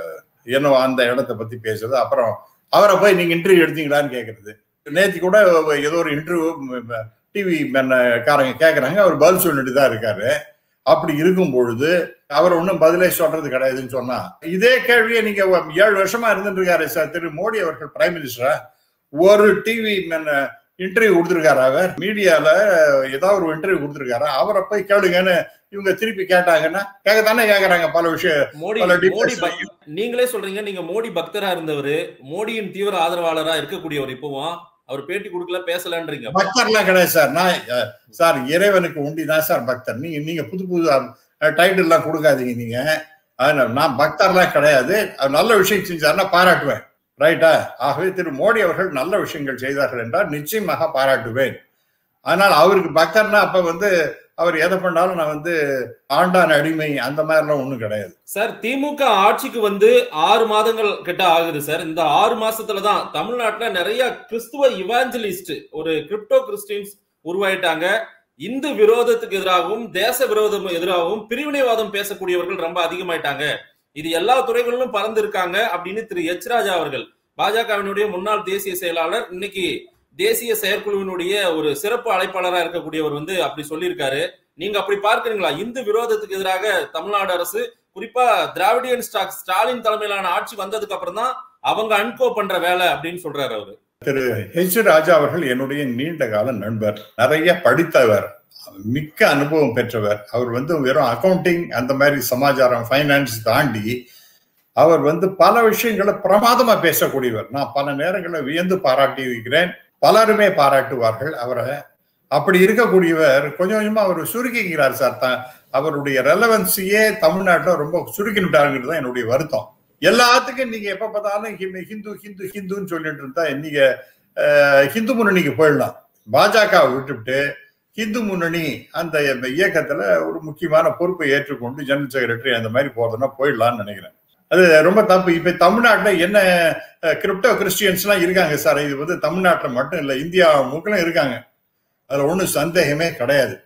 என்ன அந்த இடத்த பத்தி பேசுறது அப்புறம் அவரை போய் நீங்க இன்டர்வியூ எடுத்தீங்களான்னு கேக்குறது நேத்தி கூட ஏதோ ஒரு இன்டர்வியூ டிவி காரங்க கேக்குறாங்க அவர் பதில் சொல்லிட்டு தான் இருக்காரு அப்படி இருக்கும் பொழுது அவர் ஒன்றும் பதிலே சொல்றது கிடையாதுன்னு சொன்னா இதே கேள்வியை நீங்க ஏழு வருஷமா இருந்துட்டு இருக்காரு சார் திரு மோடி அவர்கள் பிரைம் மினிஸ்டரா ஒரு டிவி இன்டர்வியூ கொடுத்துருக்காரு அவர் மீடியால ஏதாவது ஒரு இன்டர்வியூ கொடுத்துருக்காரு அவரை போய் கேளுங்கன்னு இவங்க திருப்பி கேட்டாங்கன்னா கேட்கத்தானே கேக்குறாங்க பல விஷயம் மோடி பல மோடி details பக்- நீங்களே சொல்றீங்க நீங்க மோடி பக்தரா இருந்தவர் மோடியின் தீவிர ஆதரவாளரா இருக்கக்கூடியவர் இப்பவும் அவர் பேட்டி கொடுக்கல பேசலன்றீங்க பக்தர்லாம் கிடையாது சார் நான் அஹ், சார் இறைவனுக்கு உண்டி தான் சார் பக்தர் நீங்க நீங்க புது புது டைட்டில் எல்லாம் கொடுக்காதீங்க நீங்க அதனால நான் பக்தர்லாம் கிடையாது அவர் நல்ல விஷயம் செஞ்சாருன்னா பாராட்டுவேன் ரைட்டா ஆகவே திரு மோடி அவர்கள் நல்ல விஷயங்கள் செய்தார்கள் என்றால் நிச்சயமாக பாராட்டுவேன் ஆனால் அவருக்கு பக்தர்னா அப்ப வந்து அவர் எதை பண்ணாலும் நான் வந்து ஆண்டான் அடிமை அந்த மாதிரிலாம் ஒண்ணும் கிடையாது சார் திமுக ஆட்சிக்கு வந்து ஆறு மாதங்கள் கிட்ட ஆகுது சார் இந்த ஆறு மாசத்துல தான் தமிழ்நாட்டுல நிறைய கிறிஸ்துவ இவாஞ்சலிஸ்ட் ஒரு கிரிப்டோ கிறிஸ்டின்ஸ் உருவாயிட்டாங்க இந்து விரோதத்துக்கு எதிராகவும் தேச விரோதம் எதிராகவும் பிரிவினைவாதம் பேசக்கூடியவர்கள் ரொம்ப அதிகமாயிட்டாங்க இது எல்லா துறைகளிலும் பறந்து இருக்காங்க அப்படின்னு திரு எச் ராஜா அவர்கள் பாஜகவினுடைய முன்னாள் தேசிய செயலாளர் இன்னைக்கு தேசிய செயற்குழுவினுடைய ஒரு சிறப்பு அழைப்பாளரா இருக்கக்கூடியவர் வந்து அப்படி சொல்லியிருக்காரு நீங்க அப்படி பார்க்கறீங்களா இந்து விரோதத்துக்கு எதிராக தமிழ்நாடு அரசு குறிப்பா திராவிடியன் ஸ்டாக் ஸ்டாலின் தலைமையிலான ஆட்சி வந்ததுக்கு அப்புறம் தான் அவங்க அன்கோ பண்ற வேலை அப்படின்னு சொல்றாரு அவரு ஹெச் ராஜா அவர்கள் என்னுடைய நீண்ட கால நண்பர் நிறைய படித்தவர் மிக்க அனுபவம் பெற்றவர் அவர் வந்து வெறும் அக்கவுண்டிங் அந்த மாதிரி சமாச்சாரம் ஃபைனான்ஸ் தாண்டி அவர் வந்து பல விஷயங்களை பிரமாதமா பேசக்கூடியவர் நான் பல நேரங்களில் வியந்து பாராட்டி இருக்கிறேன் பலருமே பாராட்டுவார்கள் அவரை அப்படி இருக்கக்கூடியவர் கொஞ்சம் கொஞ்சமா அவர் சுருக்கிக்கிறார் சார் தான் அவருடைய ரெலவன்சியே தமிழ்நாட்டில் ரொம்ப சுருக்கிட்டாருங்கிறது தான் என்னுடைய வருத்தம் எல்லாத்துக்கும் நீங்க எப்ப பார்த்தாலும் ஹி- ஹிந்து ஹிந்து ஹிந்துன்னு சொல்லிட்டு இருந்தா நீங்க அஹ், ஹிந்து முன்னணிக்கு போயிடலாம் பாஜகவை விட்டுவிட்டு ஹிந்து முன்னணி அந்த இயக்கத்துல ஒரு முக்கியமான பொறுப்பை ஏற்றுக்கொண்டு ஜெனரல் செக்ரட்டரி அந்த மாதிரி போறதுன்னா போயிடலாம்னு நினைக்கிறேன் அது ரொம்ப தப்பு இப்ப தமிழ்நாட்டுல என்ன கிரிப்டோ கிறிஸ்டியன்ஸ் எல்லாம் இருக்காங்க சார் இது வந்து தமிழ்நாட்டுல மட்டும் இல்ல இந்தியா முக்கிலும் இருக்காங்க அதுல ஒண்ணும் சந்தேகமே கிடையாது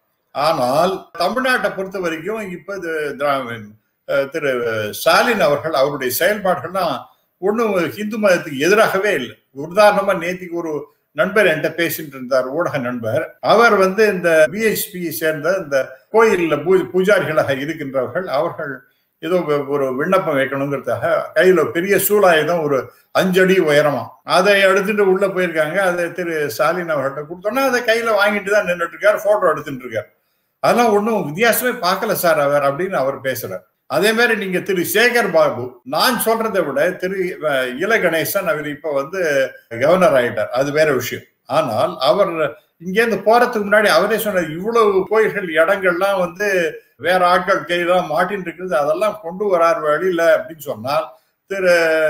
ஆனால் தமிழ்நாட்டை பொறுத்த வரைக்கும் இப்ப இது திரா- அஹ் திரு ஸ்டாலின் அவர்கள் அவருடைய செயல்பாடுகள்லாம் ஒன்றும் ஹிந்து மதத்துக்கு எதிராகவே இல்லை உதாரணமா நேத்திக்கு ஒரு நண்பர் என்கிட்ட பேசிட்டு இருந்தார் ஊடக நண்பர் அவர் வந்து இந்த பிஹெச்பி சேர்ந்த இந்த கோயில்ல பூ பூஜாரிகளாக இருக்கின்றவர்கள் அவர்கள் ஏதோ வ- ஒரு விண்ணப்பம் வைக்கணுங்கிறதுக்காக கையில பெரிய சூலாயுதம் ஒரு அஞ்சடி உயரமா அதை எடுத்துட்டு உள்ள போயிருக்காங்க அதை திரு ஸ்டாலின் அவர்கிட்ட கொடுத்தோன்னா அதை கையில வாங்கிட்டு தான் நின்றுட்டு இருக்காரு போட்டோ எடுத்துட்டு இருக்காரு அதெல்லாம் ஒன்றும் வித்தியாசமே பார்க்கல சார் அவர் அப்படின்னு அவர் பேசுறார் அதே மாதிரி நீங்க திரு சேகர் பாபு நான் சொல்றதை விட திரு அஹ், இல கணேசன் அவர் இப்ப வந்து கவர்னர் ஆயிட்டார் அது வேற விஷயம் ஆனால் அவர் இங்கேருந்து போறதுக்கு முன்னாடி அவரே சொன்னார் இவ்வளவு கோயில்கள் இடங்கள்லாம் வந்து வேற ஆட்கள் கையெல்லாம் மாட்டின்னு இருக்குது அதெல்லாம் கொண்டு வரார் வழியில அப்படின்னு சொன்னால் திரு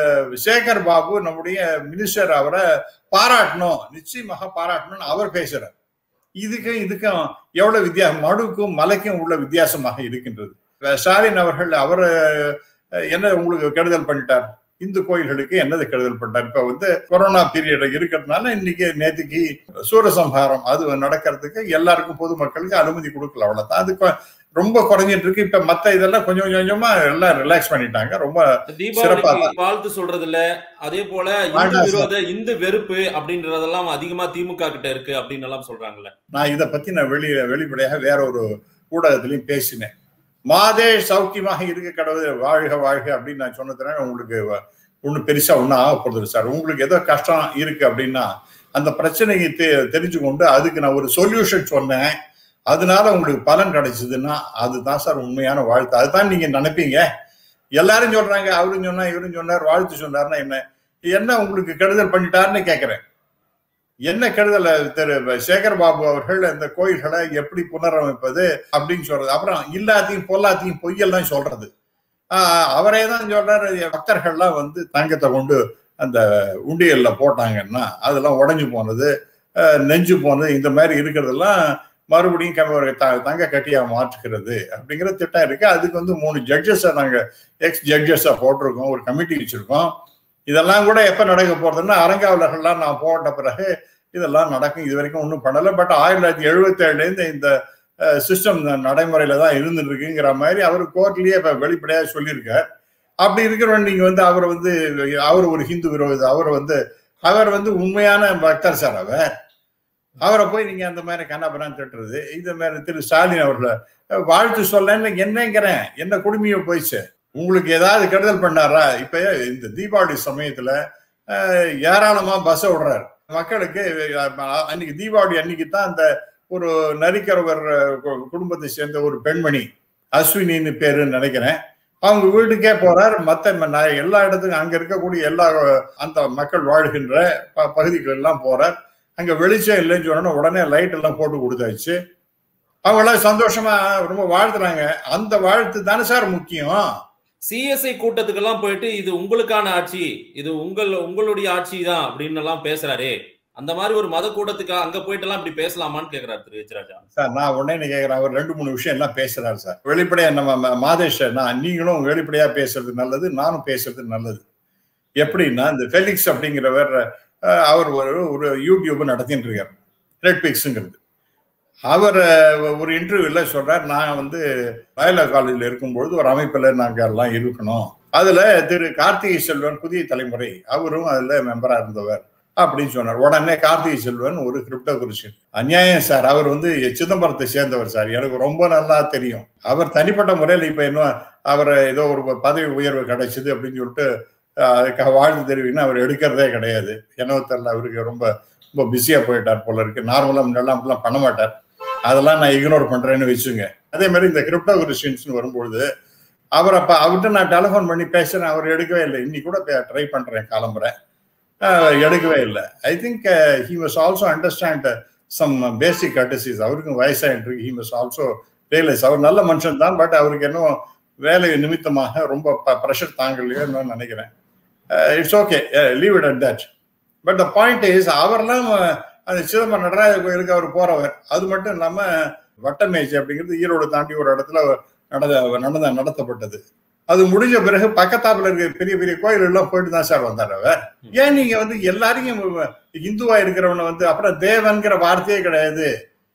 சேகர் பாபு நம்முடைய மினிஸ்டர் அவரை பாராட்டணும் நிச்சயமாக பாராட்டணும்னு அவர் பேசுறார் இதுக்கும் இதுக்கும் எவ்வளவு வித்தியாசம் மடுக்கும் மலைக்கும் உள்ள வித்தியாசமாக இருக்கின்றது ஸ்டாலின் அவர்கள் அவர் என்ன உங்களுக்கு கெடுதல் பண்ணிட்டார் இந்து கோயில்களுக்கு என்னது கெடுதல் பண்ணிட்டார் இப்ப வந்து கொரோனா பீரியட் இருக்கிறதுனால இன்னைக்கு நேற்றுக்கு சூரசம்ஹாரம் அது நடக்கிறதுக்கு எல்லாருக்கும் பொதுமக்களுக்கு அனுமதி கொடுக்கல அவ்வளவுதான் அது கொ- ரொம்ப குறைஞ்சிட்டு இருக்கு இப்ப மத்த இதெல்லாம் கொஞ்சம் கொஞ்சம் கொஞ்சமா எல்லாம் ரிலாக்ஸ் பண்ணிட்டாங்க ரொம்ப சிறப்பா தீபாவளிக்கு வாழ்த்து சொல்றது இல்ல அதே போல இந்து வேண்டாம் சார். விரோத இந்து வெறுப்பு அப்படின்றதெல்லாம் அதிகமா திமுக கிட்ட இருக்கு அப்படின்னு எல்லாம் சொல்றாங்கல்ல நான் இதை பத்தி நான் வெளி வெளிப்படையாக வேற ஒரு ஊடகத்திலையும் பேசினேன் மாதே சௌக்கியமாக இருக்க கடவுள் வாழ்க வாழ்க அப்படின்னு நான் சொன்னதுனால உங்களுக்கு ஒன்றும் பெருசா ஒன்றும் ஆக போறது சார் உங்களுக்கு ஏதோ கஷ்டம் இருக்கு அப்படின்னா அந்த பிரச்சனையை தெ- தெரிஞ்சு கொண்டு அதுக்கு நான் ஒரு சொல்யூஷன் சொன்னேன் அதனால உங்களுக்கு பலன் கிடைச்சதுன்னா அதுதான் சார் உண்மையான வாழ்த்து அதுதான் நீங்க நினைப்பீங்க எல்லாரும் சொல்றாங்க அவரும் சொன்னா இவரும் சொன்னார் வாழ்த்து சொன்னார்னா என்ன என்ன உங்களுக்கு கெடுதல் பண்ணிட்டாருன்னு கேட்கிறேன் என்ன கெடுதல் திரு சேகர் பாபு அவர்கள் இந்த கோயில்களை எப்படி புனரமைப்பது அப்படின்னு சொல்றது அப்புறம் இல்லாத்தையும் பொல்லாத்தையும் பொய்யெல்லாம் சொல்றது ஆஹ் அவரே தான் சொல்றாரு பக்தர்கள்லாம் வந்து தங்கத்தை கொண்டு அந்த உண்டியல்ல போட்டாங்கன்னா அதெல்லாம் உடைஞ்சு போனது அஹ், நெஞ்சு போனது இந்த மாதிரி இருக்கிறதெல்லாம் மறுபடியும் க- ஒரு த- தங்க கட்டியா மாற்றுகிறது அப்படிங்கிற திட்டம் இருக்கு அதுக்கு வந்து மூணு ஜட்ஜஸை நாங்க எக்ஸ் ஜட்ஜஸா போட்டிருக்கோம் ஒரு கமிட்டி வச்சிருக்கோம் இதெல்லாம் கூட எப்ப நடக்க போறதுன்னா அரங்காவலர்கள்லாம் நான் போட்ட பிறகு இதெல்லாம் நடக்கும் இது வரைக்கும் ஒன்றும் பண்ணல பட் ஆயிரத்தி தொள்ளாயிரத்தி எழுபத்தி ஏழுலேருந்து இந்த சிஸ்டம் நடைமுறையில தான் இருந்துட்டு இருக்குங்கிற மாதிரி அவர் கோர்ட்லயே இப்ப வெளிப்படையா சொல்லியிருக்கார் அப்படி இருக்கிறவன் நீங்க வந்து அவர் வந்து அவர் ஒரு ஹிந்து விரோதி அவர் வந்து அவர் வந்து உண்மையான பக்தர் சார் அவர் அவரை போய் நீங்க அந்த மாதிரி கண்ணாபுரம் திட்டுறது இந்த மாதிரி திரு ஸ்டாலின் அவர்களை வாழ்த்து சொல்லன்னு என்னங்கிறேன் என்ன குடுமையோ போயிடுச்சு உங்களுக்கு ஏதாவது கெடுதல் பண்ணாரா இப்ப இந்த தீபாவளி சமயத்துல அஹ், ஏராளமா பஸ் விடுறாரு மக்களுக்கு அஹ், அன்னைக்கு தீபாவளி அன்னைக்கு தான் அந்த ஒரு நரிக்கரவர் கு- குடும்பத்தை சேர்ந்த ஒரு பெண்மணி அஸ்வினின்னு பேருன்னு நினைக்கிறேன் அவங்க வீட்டுக்கே போறார் மத்த ம- நான் எல்லா இடத்துக்கும் அங்க இருக்கக்கூடிய எல்லா அந்த மக்கள் வாழ்கின்ற ப- பகுதிகள் எல்லாம் போறார் அங்க வெளிச்சம் இல்லைன்னு சொன்னா உடனே லைட் எல்லாம் போட்டு கொடுத்தாச்சு அவங்க எல்லாம் சந்தோஷமா ரொம்ப வாழ்த்துறாங்க அந்த வாழ்த்து தானே சார் முக்கியம் சிஎஸ்ஐ கூட்டத்துக்கெல்லாம் போயிட்டு இது உங்களுக்கான ஆட்சி இது உங்கள் உங்களுடைய ஆட்சி தான் அப்படின்னு எல்லாம் பேசுறாரே அந்த மாதிரி ஒரு மத கூட்டத்துக்கு அங்க போயிட்டு எல்லாம் இப்படி பேசலாமான்னு கேக்குறாரு திரு எச் ராஜா சார் நான் உடனே கேட்கிறேன் அவர் ரெண்டு மூணு விஷயம் எல்லாம் பேசுறாரு சார் வெளிப்படையா நம்ம ம- மாதேஷ் நான் நீங்களும் வெளிப்படையா பேசுறது நல்லது நானும் பேசுறது நல்லது எப்படின்னா இந்த ஃபெலிக்ஸ் அப்படிங்கிறவர் அஹ், அவர் ஒரு ஒரு யூடியூப் நடத்திட்டு இருக்கார் ரெட் பிக்ஸுங்கிறது அவர் அஹ், ஒரு இன்டர்வியூல சொல்றார் நான் வந்து வயலா காலேஜில் இருக்கும்பொழுது ஒரு அமைப்புல நாங்க எல்லாம் இருக்கணும் அதுல திரு கார்த்திகை செல்வன் புதிய தலைமுறை அவரும் அதுல மெம்பரா இருந்தவர் அப்படின்னு சொன்னார் உடனே கார்த்திகை செல்வன் ஒரு கிரிப்டோ குறிச்சு அநியாயம் சார் அவர் வந்து சிதம்பரத்தை சேர்ந்தவர் சார் எனக்கு ரொம்ப நல்லா தெரியும் அவர் தனிப்பட்ட முறையில் இப்ப என்ன அவர் ஏதோ ஒரு பதவி உயர்வு கிடைச்சது அப்படின்னு சொல்லிட்டு அஹ், அதுக்காக வாழ்த்து தெரிவிக்கணும் அவர் எடுக்கிறதே கிடையாது என்னவோ தெரியல அவருக்கு ரொம்ப ரொம்ப பிஸியா போயிட்டார் போல இருக்கு நார்மலா முன்னெல்லாம் அப்படிலாம் பண்ண மாட்டார் அதெல்லாம் நான் இக்னோர் பண்றேன்னு வச்சுங்க அதே மாதிரி இந்த கிரிப்டோ கிறிஸ்டின்ஸ் வரும்பொழுது அவர் அப்ப அவர்கிட்ட நான் டெலிஃபோன் பண்ணி பேசுறேன் அவர் எடுக்கவே இல்லை இன்னைக்கு கூட ட்ரை பண்றேன் கிளம்புறேன் அஹ், எடுக்கவே இல்லை I think he must also understand some basic courtesies அவருக்கும் வயசாயிட்டு இருக்கு ஹி மஸ் ஆல்சோ ரியலைஸ் அவர் நல்ல மனுஷன் தான் பட் அவருக்கு இன்னும் வேலை நிமித்தமாக ரொம்ப ப்ரெஷர் தாங்கலையோன்னு நான் நினைக்கிறேன் it's okay leave it at that but the point is அவர்லாம் அஹ், அந்த சிதம்பரம் நடராஜ கோயிலுக்கு அவர் போறவர் அது மட்டும் இல்லாம வட்டமேஜ் அப்படிங்கிறது ஈரோடு தாண்டி ஒரு இடத்துல நடந்த நடந்த நடத்தப்பட்டது அது முடிஞ்ச பிறகு பக்கத்தாப்புல இருக்க பெரிய பெரிய கோயில் எல்லாம் போயிட்டு தான் சார் வந்தார் அவர் ஏன் நீங்க வந்து எல்லாரையும் இந்துவா இருக்கிறவனை வந்து அப்புறம் தேவன்கிற வார்த்தையே கிடையாது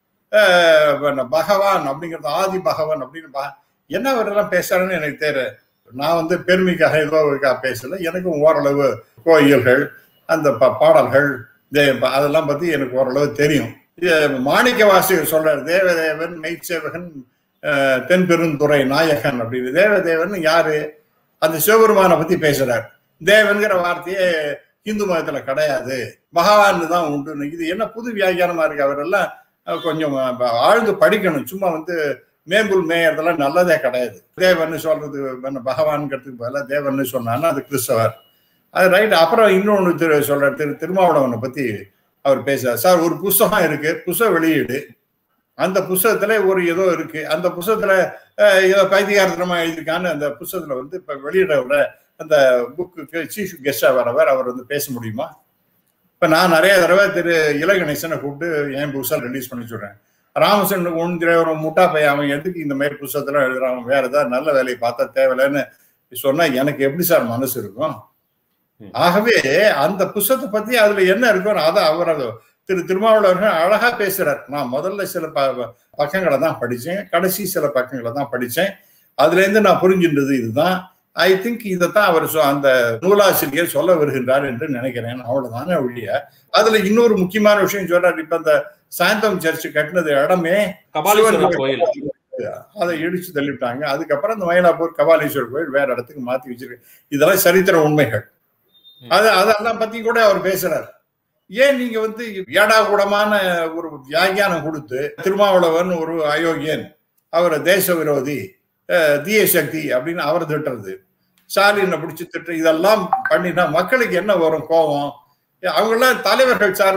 அஹ் பகவான் அப்படிங்கிறது ஆதி பகவான் அப்படின்னு பா- என்ன அவரெல்லாம் பேசுறாருன்னு எனக்கு தெரியல நான் வந்து பெருமைக்காக ஏதோ இதுக்காக பேசல எனக்கும் ஓரளவு கோயில்கள் அந்த ப- பாடல்கள் தே- அதெல்லாம் பத்தி எனக்கு ஓரளவு தெரியும் இது மாணிக்க வாசகர் சொல்றார் தேவதேவன் மெய்ச்சேவகன் அஹ், தென்பெருந்துறை நாயகன் அப்படின்னு தேவதேவன் யாரு அந்த சிவபெருமானை பத்தி பேசுறார் தேவன்கிற வார்த்தையே இந்து மதத்துல கிடையாது பகவான் தான் உண்டு இது என்ன புது வியாக்கியானமா இருக்கு அவரெல்லாம் அஹ், கொஞ்சம் அஹ், ஆழ்ந்து படிக்கணும் சும்மா வந்து மேம்புல் மேயறதெல்லாம் நல்லதே கிடையாது தேவன்னு சொல்றது என்ன பகவான்ங்கிறதுக்கு பதிலாக தேவன்னு சொன்னான்னா அது கிறிஸ்தவர் அது ரைட் அப்புறம் இன்னொன்று திரு சொல்ற திரு திருமாவளவனை பத்தி அவர் பேசுறார் சார் ஒரு புஸ்தகம் இருக்கு புஸ்தக வெளியீடு அந்த புஸ்தகத்துல ஒரு ஏதோ இருக்கு அந்த புஸ்தகத்துல அஹ், ஏதோ பைத்தியாரத்தனமா எழுதியிருக்கான்னு அந்த புஸ்தகத்துல வந்து இப்ப வெளியிட அந்த புக்கு சீஃப் கெஸ்டா வரவர் அவர் வந்து பேச முடியுமா இப்ப நான் நிறைய தடவை திரு இலகணேசனை கூப்பிட்டு என் புதுசாக ரிலீஸ் பண்ணி சொல்றேன் ராமசனுக்கு ஒன்று ஒரு முட்டா பையன் அவன் எதுக்கு இந்த மாதிரி புஸ்தகத்தெல்லாம் எழுதுறான் அவன் வேற ஏதாவது நல்ல வேலையை பார்த்தா தேவையில்லைன்னு சொன்னா எனக்கு எப்படி சார் மனசு இருக்கும் ம். ஆகவே அந்த புஸ்தகத்தை பத்தி அதுல என்ன இருக்கும் அதை அவர் அது திரு திருமாவளவர்கள் அழகா பேசுறார் நான் முதல்ல சில ப- பக்கங்களை தான் படிச்சேன் கடைசி சில பக்கங்களை தான் படிச்சேன் அதுல இருந்து நான் புரிஞ்சின்றது இதுதான் ஐ திங்க் இதைத்தான் அவர் சொ- அந்த நூலாசிரியர் சொல்ல வருகின்றார் என்று நினைக்கிறேன் அவ்வளவுதானே ஒழிய அதுல இன்னொரு முக்கியமான விஷயம் சொல்றாரு இப்ப அந்த சாந்தம் சர்ச் கட்டினது இடமே கபாலீஸ்வரர் கோயில் அதை இடிச்சு தள்ளிவிட்டாங்க அதுக்கப்புறம் இந்த மயிலாப்பூர் கபாலீஸ்வரர் கோயில் வேற இடத்துக்கு மாத்தி வச்சிருக்கு இதெல்லாம் சரித்திர உண்மைகள் அது அதெல்லாம் பத்தி கூட அவர் பேசுறாரு ஏன் நீங்க வந்து ஏடா கூடமான ஒரு வியாக்கியானம் கொடுத்து திருமாவளவன் ஒரு அயோக்கியன் அவர் தேச விரோதி அஹ், தீய சக்தி அப்படின்னு அவர் திட்டுறது ஸ்டாலினை பிடிச்சி திட்டு இதெல்லாம் பண்ணினா மக்களுக்கு என்ன வரும் கோபம் அவங்கெல்லாம் தலைவர்கள் sir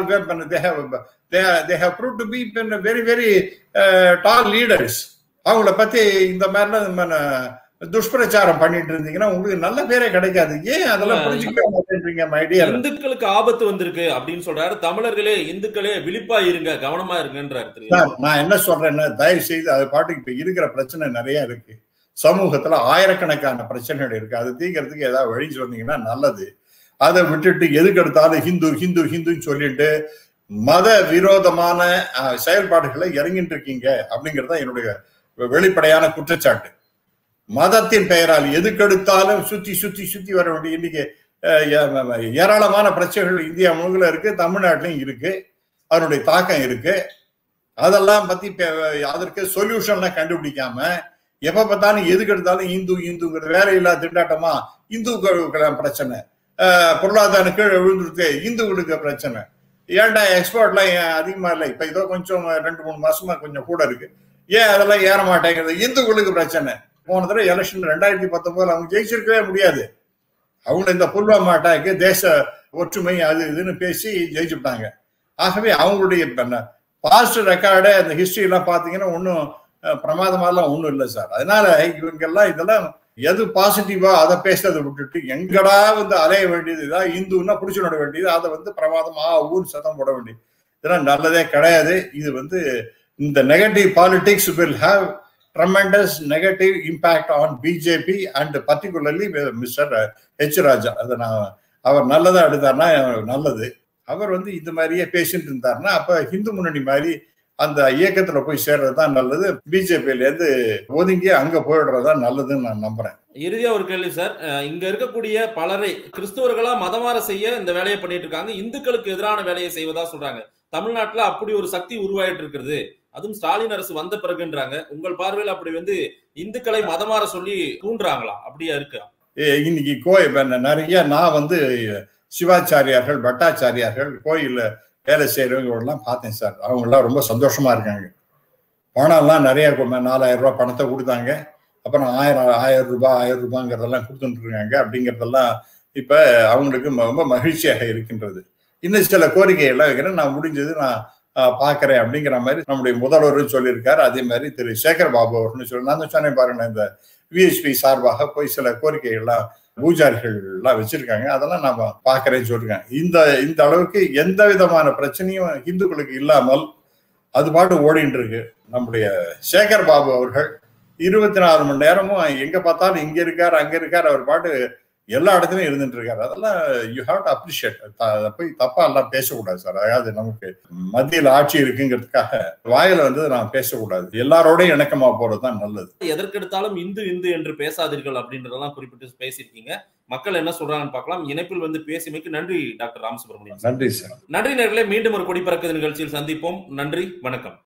they have prove to be very very tall leaders அவங்கள பத்தி இந்த மாதிரிலாம் நம்ம துஷ்பிரச்சாரம் பண்ணிட்டு இருந்தீங்கன்னா உங்களுக்கு நல்ல பேரே கிடைக்காது ஏன் அதெல்லாம் ஆ. புரிஞ்சுக்க மாட்டேன்றீங்க மைடியர் இந்துக்களுக்கு ஆபத்து வந்திருக்கு அப்படின்னு சொல்றாரு தமிழர்களே இந்துக்களே விழிப்பா இருங்க கவனமா இருங்கன்றாரு திரு சார் நான் என்ன சொல்றேன்னா தயவு செய்து அது பாட்டுக்கு இப்ப இருக்கிற பிரச்சனை நிறைய இருக்கு சமூகத்துல ஆயிரக்கணக்கான பிரச்சனைகள் இருக்கு அது தீர்க்கறதுக்கு ஏதாவது வழி சொன்னீங்கன்னா நல்லது அதை விட்டுட்டு எதுக்கு எடுத்தாலும் ஹிந்து ஹிந்து ஹிந்துன்னு சொல்லிட்டு மத விரோதமான அஹ், செயல்பாடுகளை இறங்கிட்டு இருக்கீங்க அப்படிங்கிறது தான் என்னுடைய வெளிப்படையான குற்றச்சாட்டு மதத்தின் பெயரால் எதுக்கெடுத்தாலும் சுத்தி சுத்தி சுத்தி வர வேண்டிய இன்னைக்கு அஹ், ஏ- ஏராளமான பிரச்சனைகள் இந்தியா முழுக்க இருக்கு தமிழ்நாட்டிலையும் இருக்கு அதனுடைய தாக்கம் இருக்கு அதெல்லாம் பத்தி பே- அதற்கு சொல்யூஷன்லாம் கண்டுபிடிக்காம எப்ப பார்த்தாலும் எதுக்கு எடுத்தாலும் இந்து இந்துங்கிற வேலையில்லா திண்டாட்டமா இந்துக்களுக்கு பிரச்சனை அஹ், பொருளாதாரம் கீழே விழுந்துருக்கு இந்துக்களுக்கு பிரச்சனை ஏன்டா எக்ஸ்போர்ட்லாம் ஏன் அதிகமா இல்லை இப்ப ஏதோ கொஞ்சம் ரெண்டு மூணு மாசமா கொஞ்சம் கூட இருக்கு ஏன் அதெல்லாம் ஏற மாட்டேங்கிறது இந்துக்களுக்கு பிரச்சனை போன தடவை எலெக்ஷன் ரெண்டாயிரத்தி பத்தொன்பதுல அவங்க ஜெயிச்சிருக்கவே முடியாது அவங்க இந்த புல்வாமா அட்டாக்கு தேச ஒற்றுமை அது இதுன்னு பேசி ஜெயிச்சுட்டாங்க ஆகவே அவங்களுடைய பாஸ்ட் ரெக்கார்டு அந்த ஹிஸ்டரி எல்லாம் பாத்தீங்கன்னா ஒன்றும் பிரமாதமாலாம் ஒன்றும் இல்லை சார் அதனால இவங்கெல்லாம் இதெல்லாம் எது பாசிட்டிவா அதை பேசுறதை விட்டுட்டு எங்கடா வந்து அலைய வேண்டியது இதான் இந்துன்னா பிடிச்சு விட வேண்டியது அதை வந்து பிரமாதமா ஊர் சத்தம் போட வேண்டியது இதெல்லாம் நல்லதே கிடையாது இது வந்து இந்த negative politics will have tremendous negative impact on BJP and particularly mister H Raja அதை நான் அவர் நல்லதா எடுத்தார்னா நல்லது அவர் வந்து இந்த மாதிரியே பேசிட்டு இருந்தாருன்னா அப்ப ஹிந்து முன்னணி மாதிரி அந்த இயக்கத்துல போய் சேர்றது தான் நல்லது பிஜேபியில இருந்து ஒதுங்கி அங்க போயிடுறது தான் நல்லதுன்னு நான் நம்புறேன் இறுதியா ஒரு கேள்வி சார் அஹ் இங்க இருக்கக்கூடிய பலரை கிறிஸ்தவர்களா மதமாற செய்ய இந்த வேலையை பண்ணிட்டு இருக்காங்க இந்துக்களுக்கு எதிரான வேலையை செய்வதா சொல்றாங்க தமிழ்நாட்டுல அப்படி ஒரு சக்தி உருவாயிட்டு இருக்கிறது அதுவும் ஸ்டாலின் அரசு வந்த பிறகுன்றாங்க உங்கள் பார்வையில் அப்படி வந்து இந்துக்களை மதமாற சொல்லி தூண்டுறாங்களா அப்படியா இருக்கு ஏ, இன்னைக்கு கோயில் நிறைய நான் வந்து சிவாச்சாரியார்கள் பட்டாச்சாரியார்கள் கோயில்ல வேலை செய்யறவங்க எல்லாம் பார்த்தேன் சார் அவங்க எல்லாம் ரொம்ப சந்தோஷமா இருக்காங்க பணம்லாம் நிறைய கொ- நாலாயிரம் ரூபாய் பணத்தை கொடுத்தாங்க அப்புறம் ஆயிரம் ஆயிரம் ரூபாய் ஆயிரம் ரூபாங்கிறதெல்லாம் கொடுத்துட்டு இருக்காங்க அப்படிங்கிறதெல்லாம் இப்ப அவங்களுக்கு ம- ரொம்ப மகிழ்ச்சியாக இருக்கின்றது இன்னும் சில கோரிக்கைகள்லாம் வைக்கிறேன் நான் முடிஞ்சது நான் ஆஹ், பார்க்கிறேன் அப்படிங்கிற மாதிரி நம்முடைய முதல்வரும் சொல்லியிருக்காரு அதே மாதிரி திரு சேகர் பாபு அவர்னு சொல்லி நான் தான் சொன்னேன் பாருங்க இந்த விஎஸ்பி சார்பாக போய் சில கோரிக்கைகள்லாம் பூஜாரிகள் எல்லாம் வச்சிருக்காங்க அதெல்லாம் நாம பார்க்கறேன்னு சொல்லிருக்கேன் இந்த இந்த அளவுக்கு எந்த விதமான பிரச்சனையும் இந்துக்களுக்கு இல்லாமல் அது பாட்டு ஓடிட்டு இருக்கு நம்முடைய சேகர் பாபு அவர்கள் இருபத்தி நாலு மணி நேரமும் எங்க பார்த்தாலும் இங்க இருக்கார் அங்க இருக்கார் அவர் பாட்டு எல்லா இடத்துலயும் இருந்துட்டு இருக்காரு அதெல்லாம் யூ ஹாவ் டு அப்ரிஷியேட் போய் தப்பா எல்லாம் பேசக்கூடாது சார் அதாவது நமக்கு மத்தியில் ஆட்சி இருக்குங்கிறதுக்காக வாயில வந்து நான் பேசக்கூடாது எல்லாரோடையும் இணக்கமா போறதுதான் நல்லது எதற்கெடுத்தாலும் இந்து இந்து என்று பேசாதீர்கள் அப்படின்றதெல்லாம் குறிப்பிட்டு பேசியிருக்கீங்க மக்கள் என்ன சொல்றாங்கன்னு பார்க்கலாம் இணைப்பில் வந்து பேசியமைக்கு நன்றி டாக்டர் ராமசுப்ரமணியன் நன்றி சார் நன்றி நேர்களே மீண்டும் ஒரு குடிப்பறக்குது நிகழ்ச்சியில் சந்திப்போம் நன்றி வணக்கம்